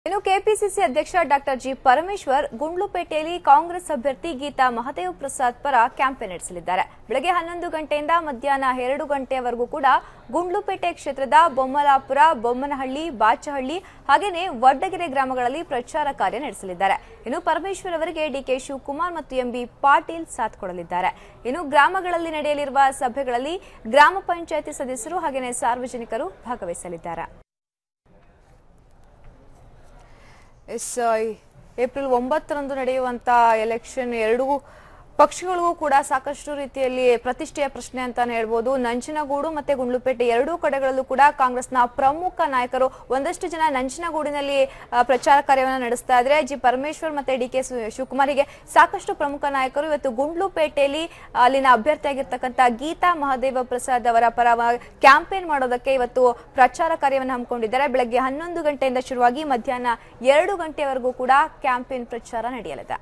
ಇನ್ನು ಕೆಪಿಸಿಸಿ ಅಧ್ಯಕ್ಷ doctor G Parameshwar ಗುಂಡ್ಲುಪೇಟೆಯಲ್ಲಿ ಕಾಂಗ್ರೆಸ್ ಅಭ್ಯರ್ಥಿ ಗೀತಾ ಮಹದೇವ್ ಪ್ರಸಾದ್ ಪರ ಕ್ಯಾಂಪೇನ್ ನಡೆಸಲಿದ್ದಾರೆ ಬೆಳಗ್ಗೆ ಹನ್ನೊಂದು ಗಂಟೆಯಿಂದ ಮಧ್ಯಾಹ್ನ ಎರಡು ಗಂಟೆಯವರೆಗೂ ಕೂಡ ಗುಂಡ್ಲುಪೇಟೆ ಕ್ಷೇತ್ರದ ಬೊಮ್ಮಲಾಪುರ ಬೊಮ್ಮನಹಳ್ಳಿ ಬಾಚಹಳ್ಳಿ ಹಾಗೆಯೇ ವಡ್ಡಗೆರೆ ಗ್ರಾಮಗಳಲ್ಲಿ ಪ್ರಚಾರ ಕಾರ್ಯ ನಡೆಸಲಿದ್ದಾರೆ ಇನ್ನು ಪರಮೇಶ್ವರ್ ಅವರಿಗೆ ಡಿಕೆ ಶಿವಕುಮಾರ್ ಮತ್ತು ಎಂಬಿ ಪಾಟೀಲ್ ಸಾಥ್ ಕೊಡಲಿದ್ದಾರೆ ಇನ್ನು ಗ್ರಾಮಗಳಲ್ಲಿ ನಡೆಯಲಿರುವ ಸಭೆಗಳಲ್ಲಿ ಗ್ರಾಮ ಪಂಚಾಯಿತಿ ಸದಸ್ಯರು ಹಾಗೆಯೇ ಸಾರ್ವಜನಿಕರು ಭಾಗವಹಿಸಲಿದ್ದಾರೆ ಎಸ್ ಏಪ್ರಿಲ್ ಒಂಬತ್ತರಂದು ನಡೆಯುವಂತ ಎಲೆಕ್ಷನ್ ಎರಡೂ ಪಕ್ಷಗಳಿಗೂ ಕೂಡ ಸಾಕಷ್ಟು ರೀತಿಯಲ್ಲಿ ಪ್ರತಿಷ್ಠೆಯ ಪ್ರಶ್ನೆ ಅಂತಾನೆ ಹೇಳ್ಬೋದು ನಂಜನಗೂಡು ಮತ್ತೆ ಗುಂಡ್ಲುಪೇಟೆ ಎರಡೂ ಕಡೆಗಳಲ್ಲೂ ಕೂಡ ಕಾಂಗ್ರೆಸ್ನ ಪ್ರಮುಖ ನಾಯಕರು ಒಂದಷ್ಟು ಜನ ನಂಜನಗೂಡಿನಲ್ಲಿ ಆ, ಪ್ರಚಾರ ಕಾರ್ಯವನ್ನು ನಡೆಸ್ತಾ ಇದ್ರೆ ಜಿ ಪರಮೇಶ್ವರ್ ಮತ್ತೆ ಡಿ ಕೆ ಶಿವಕುಮಾರ್ ಹೀಗೆ ಸಾಕಷ್ಟು ಪ್ರಮುಖ ನಾಯಕರು ಇವತ್ತು ಗುಂಡ್ಲುಪೇಟೆಯಲ್ಲಿ ಅಲ್ಲಿನ ಅಭ್ಯರ್ಥಿಯಾಗಿರ್ತಕ್ಕಂಥ ಗೀತಾ ಮಹದೇವ ಪ್ರಸಾದ್ ಅವರ ಪರ ಕ್ಯಾಂಪೇನ್ ಮಾಡೋದಕ್ಕೆ ಇವತ್ತು ಪ್ರಚಾರ ಕಾರ್ಯವನ್ನು ಹಮ್ಮಿಕೊಂಡಿದ್ದಾರೆ ಬೆಳಗ್ಗೆ ಹನ್ನೊಂದು ಗಂಟೆಯಿಂದ ಶುರುವಾಗಿ ಮಧ್ಯಾಹ್ನ ಎರಡು ಗಂಟೆವರೆಗೂ ಕೂಡ ಕ್ಯಾಂಪೇನ್ ಪ್ರಚಾರ ನಡೆಯಲಿದೆ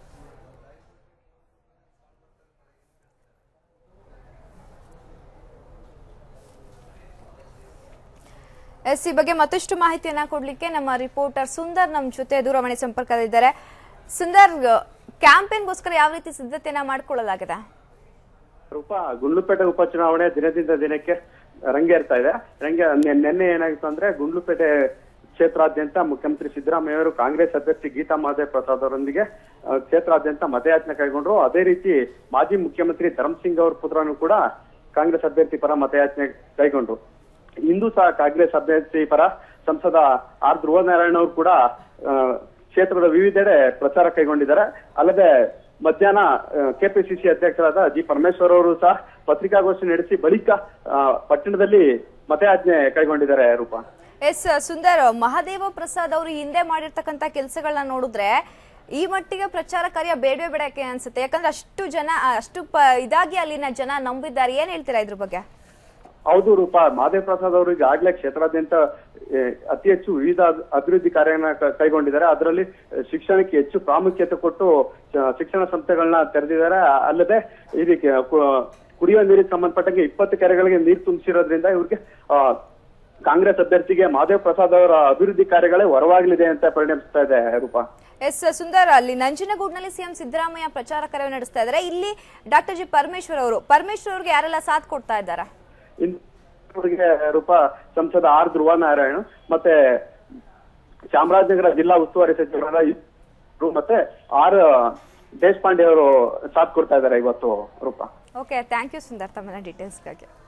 ಎಸ್ ಈ ಬಗ್ಗೆ ಮತ್ತಷ್ಟು ಮಾಹಿತಿಯನ್ನ ಕೊಡ್ಲಿಕ್ಕೆ ನಮ್ಮ ರಿಪೋರ್ಟರ್ ಸುಂದರ್ ನಮ್ಮ ಜೊತೆ ದೂರವಾಣಿ ಸಂಪರ್ಕದಲ್ಲಿದ್ದಾರೆ ಸುಂದರ್ ಕ್ಯಾಂಪೇನ್ಗೋಸ್ಕರ ಯಾವ ರೀತಿ ಸಿದ್ಧತೆಯನ್ನ ಮಾಡ್ಕೊಳ್ಳಲಾಗಿದೆ ರೂಪ ಗುಂಡ್ಲುಪೇಟೆ ಉಪಚುನಾವಣೆ ದಿನದಿಂದ ದಿನಕ್ಕೆ ರಂಗೇರ್ತಾ ಇದೆ ರಂಗೆ ನೆ- ನಿನ್ನೆ ಏನಾಗಿತ್ತು ಅಂದ್ರೆ ಗುಂಡ್ಲುಪೇಟೆ ಕ್ಷೇತ್ರಾದ್ಯಂತ ಮುಖ್ಯಮಂತ್ರಿ ಸಿದ್ದರಾಮಯ್ಯ ಅವರು ಕಾಂಗ್ರೆಸ್ ಅಭ್ಯರ್ಥಿ ಗೀತಾ ಮಹದೇವ್ ಪ್ರಸಾದ್ ಅವರೊಂದಿಗೆ ಆ, ಕ್ಷೇತ್ರಾದ್ಯಂತ ಮತಯಾಚನೆ ಕೈಗೊಂಡ್ರು ಅದೇ ರೀತಿ ಮಾಜಿ ಮುಖ್ಯಮಂತ್ರಿ ಧರ್ಮ್ ಸಿಂಗ್ ಅವ್ರ ಪುತ್ರನು ಕೂಡ ಕಾಂಗ್ರೆಸ್ ಅಭ್ಯರ್ಥಿ ಪರ ಮತಯಾಚನೆ ಕೈಗೊಂಡ್ರು ಇಂದು ಸಹ ಕಾಂಗ್ರೆಸ್ ಅಭ್ಯರ್ಥಿ ಪರ ಸಂಸದ ಆರ್ ಧ್ರುವನಾರಾಯಣ ಅವರು ಕೂಡ ಆ, ಕ್ಷೇತ್ರದ ವಿವಿಧೆಡೆ ಪ್ರಚಾರ ಕೈಗೊಂಡಿದ್ದಾರೆ ಅಲ್ಲದೆ ಮಧ್ಯಾಹ್ನ ಕೆಪಿಸಿಸಿ ಅಧ್ಯಕ್ಷರಾದ ಜಿ ಪರಮೇಶ್ವರ್ ಅವರು ಸಹ ಪತ್ರಿಕಾಗೋಷ್ಠಿ ನಡೆಸಿ ಬಳಿಕ ಆ, ಪಟ್ಟಣದಲ್ಲಿ ಮತಯಾಚನೆ ಕೈಗೊಂಡಿದ್ದಾರೆ ರೂಪಾ ಎಸ್ ಸುಂದರ್ ಮಹಾದೇವ ಪ್ರಸಾದ್ ಅವರು ಹಿಂದೆ ಮಾಡಿರ್ತಕ್ಕಂಥ ಕೆಲಸಗಳನ್ನ ನೋಡಿದ್ರೆ ಈ ಮಟ್ಟಿಗೆ ಪ್ರಚಾರ ಕಾರ್ಯ ಬೇಡವೇ ಬೇಡಕ್ಕೆ ಅನ್ಸುತ್ತೆ ಯಾಕಂದ್ರೆ ಅಷ್ಟು ಜನ ಅಷ್ಟು ಪ- ಇದಾಗಿ ಅಲ್ಲಿನ ಜನ ನಂಬಿದ್ದಾರೆ ಏನ್ ಹೇಳ್ತೀರಾ ಇದ್ರ ಬಗ್ಗೆ ಹೌದು ರೂಪಾ ಮಹದೇವ್ ಪ್ರಸಾದ್ ಅವರು ಈಗಾಗಲೇ ಕ್ಷೇತ್ರಾದ್ಯಂತ ಏ, ಅತಿ ಹೆಚ್ಚು ವಿವಿಧ ಅಬ್- ಅಭಿವೃದ್ಧಿ ಕಾರ್ಯನ ಕ- ಕೈಗೊಂಡಿದ್ದಾರೆ ಅದರಲ್ಲಿ ಶಿಕ್ಷಣಕ್ಕೆ ಹೆಚ್ಚು ಪ್ರಾಮುಖ್ಯತೆ ಕೊಟ್ಟು ಆ, ಶಿಕ್ಷಣ ಸಂಸ್ಥೆಗಳನ್ನ ತೆರೆದಿದ್ದಾರೆ ಅಲ್ಲದೆ ಇದಕ್ಕೆ ಕು- ಕುಡಿಯುವ ನೀರಿಗೆ ಸಂಬಂಧಪಟ್ಟಂಗೆ ಇಪ್ಪತ್ತು ಕೆರೆಗಳಿಗೆ ನೀರು ತುಂಬಿಸಿರೋದ್ರಿಂದ ಇವ್ರಿಗೆ ಆ, ಕಾಂಗ್ರೆಸ್ ಅಭ್ಯರ್ಥಿಗೆ ಮಹದೇವ್ ಪ್ರಸಾದ್ ಅವರ ಅಭಿವೃದ್ಧಿ ಕಾರ್ಯಗಳೇ ಹೊರವಾಗಲಿದೆ ಅಂತ ಪರಿಣಮಿಸ್ತಾ ಇದೆ ರೂಪಾ ಎಸ್ ಸುಂದರ್ ಅಲ್ಲಿ ನಂಜನಗೂಡ್ನಲ್ಲಿ ಸಿಎಂ ಸಿದ್ದರಾಮಯ್ಯ ಪ್ರಚಾರ ಕಾರ್ಯ ನಡೆಸ್ತಾ ಇದ್ದಾರೆ ಇಲ್ಲಿ ಡಾಕ್ಟರ್ ಜಿ ಪರಮೇಶ್ವರ್ ಅವರು ಪರಮೇಶ್ವರ್ ಅವ್ರಿಗೆ ಯಾರೆಲ್ಲ ಸಾಥ್ ಕೊಡ್ತಾ ಇದ್ದಾರೆ ಇಂದಿಗೆ ರೂಪಾ ಸಂಸದ ಆರ್ ಧ್ರುವನಾರಾಯಣ ಮತ್ತೆ ಚಾಮರಾಜನಗರ ಜಿಲ್ಲಾ ಉಸ್ತುವಾರಿ ಸಚಿವರಾದ ಇವ್ರು ಮತ್ತೆ ಆರ್ ದೇಶಪಾಂಡೆ ಅವರು ಸಾಥ್ ಕೊಡ್ತಾ ಇದ್ದಾರೆ ಇವತ್ತು Roopa okay thank you Sundar ತಮ್ಮ ಡೀಟೇಲ್ಸ್ಗಾಗಿ